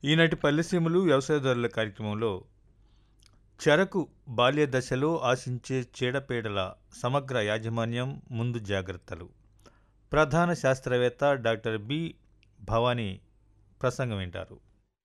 ఈనాటి పల్లెసీమలు వ్యవసాయదారుల కార్యక్రమంలో చెరకు బాల్య దశలో ఆశించే చీడపీడల సమగ్ర యాజమాన్యం ముందు జాగ్రత్తలు ప్రధాన శాస్త్రవేత్త డాక్టర్ బి భవానీ ప్రసంగం వింటారు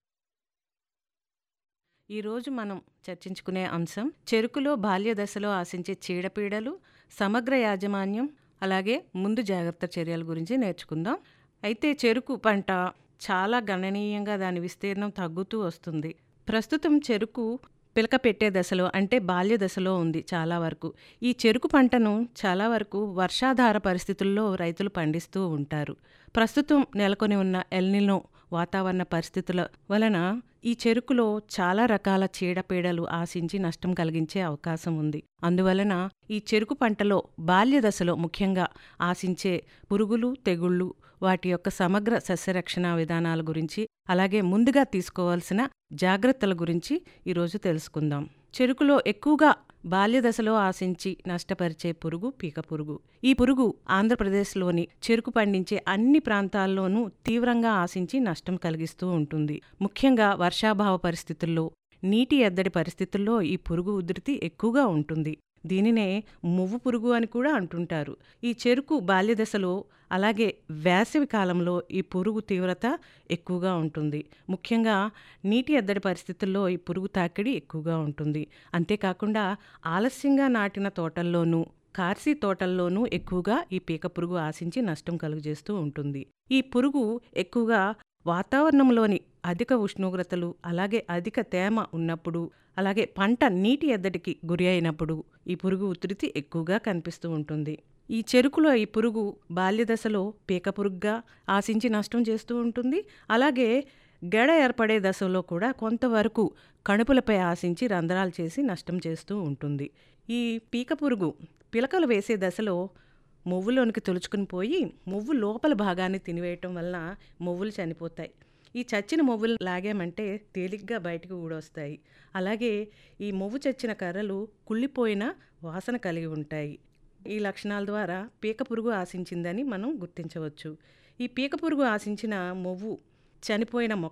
ఈరోజు మనం చర్చించుకునే అంశం చెరుకులో బాల్య దశలో ఆశించే చీడపీడలు సమగ్ర యాజమాన్యం అలాగే ముందు జాగ్రత్త చర్యల గురించి నేర్చుకుందాం అయితే చెరుకు పంట చాలా గణనీయంగా దాని విస్తీర్ణం తగ్గుతూ వస్తుంది ప్రస్తుతం చెరుకు పిలక పెట్టే దశలో అంటే బాల్య దశలో ఉంది చాలా వరకు ఈ చెరుకు పంటను చాలా వరకు వర్షాధార పరిస్థితుల్లో రైతులు పండిస్తూ ఉంటారు ప్రస్తుతం నెలకొని ఉన్న ఎల్నినో వాతావరణ పరిస్థితుల వలన ఈ చెరుకులో చాలా రకాల చీడపీడలు ఆశించి నష్టం కలిగించే అవకాశం ఉంది అందువలన ఈ చెరుకు పంటలో బాల్య దశలో ముఖ్యంగా ఆశించే పురుగులు తెగుళ్ళు వాటి యొక్క సమగ్ర సస్యరక్షణ విధానాల గురించి అలాగే ముందుగా తీసుకోవాల్సిన జాగ్రత్తల గురించి ఈరోజు తెలుసుకుందాం చెరుకులో ఎక్కువగా బాల్య దశలో ఆశించి నష్టపరిచే పురుగు పీక పురుగు ఈ పురుగు ఆంధ్రప్రదేశ్లోని చెరుకు పండించే అన్ని ప్రాంతాల్లోనూ తీవ్రంగా ఆశించి నష్టం కలిగిస్తూ ఉంటుంది ముఖ్యంగా వర్షాభావ పరిస్థితుల్లో నీటి ఎద్దడి పరిస్థితుల్లో ఈ పురుగు ఉధృతి ఎక్కువగా ఉంటుంది దీనినే మువ్వు పురుగు అని కూడా అంటుంటారు ఈ చెరుకు బాల్యదశలో అలాగే వేసవి కాలంలో ఈ పురుగు తీవ్రత ఎక్కువగా ఉంటుంది ముఖ్యంగా నీటి ఎద్దడి పరిస్థితుల్లో ఈ పురుగు తాకిడి ఎక్కువగా ఉంటుంది అంతేకాకుండా ఆలస్యంగా నాటిన తోటల్లోనూ కార్సీ తోటల్లోనూ ఎక్కువగా ఈ పీక పురుగు ఆశించి నష్టం కలుగజేస్తూ ఉంటుంది ఈ పురుగు ఎక్కువగా వాతావరణంలోని అధిక ఉష్ణోగ్రతలు అలాగే అధిక తేమ ఉన్నప్పుడు అలాగే పంట నీటి ఎద్దడికి గురి అయినప్పుడు ఈ పురుగు ఉధృతి ఎక్కువగా కనిపిస్తూ ఉంటుంది ఈ చెరుకులో ఈ పురుగు బాల్యదశలో పీక పురుగుగా ఆశించి నష్టం చేస్తూ ఉంటుంది అలాగే గెడ ఏర్పడే దశలో కూడా కొంతవరకు కణుపులపై ఆశించి రంధ్రాలు చేసి నష్టం చేస్తూ ఉంటుంది ఈ పీక పురుగు పిలకలు వేసే దశలో మొవ్వులోనికి తొలుచుకుని పోయి మొవ్వు లోపల భాగాన్ని తినివేయటం వలన మొవ్వులు చనిపోతాయి ఈ చచ్చిన మొవ్వులు లాగామంటే తేలిగ్గా బయటకు ఊడొస్తాయి అలాగే ఈ మొవ్వు చచ్చిన కర్రలు కుళ్ళిపోయిన వాసన కలిగి ఉంటాయి ఈ లక్షణాల ద్వారా పీక పురుగు ఆశించిందని మనం గుర్తించవచ్చు ఈ పీక పురుగు ఆశించిన మొవ్వు చనిపోయిన మొక్క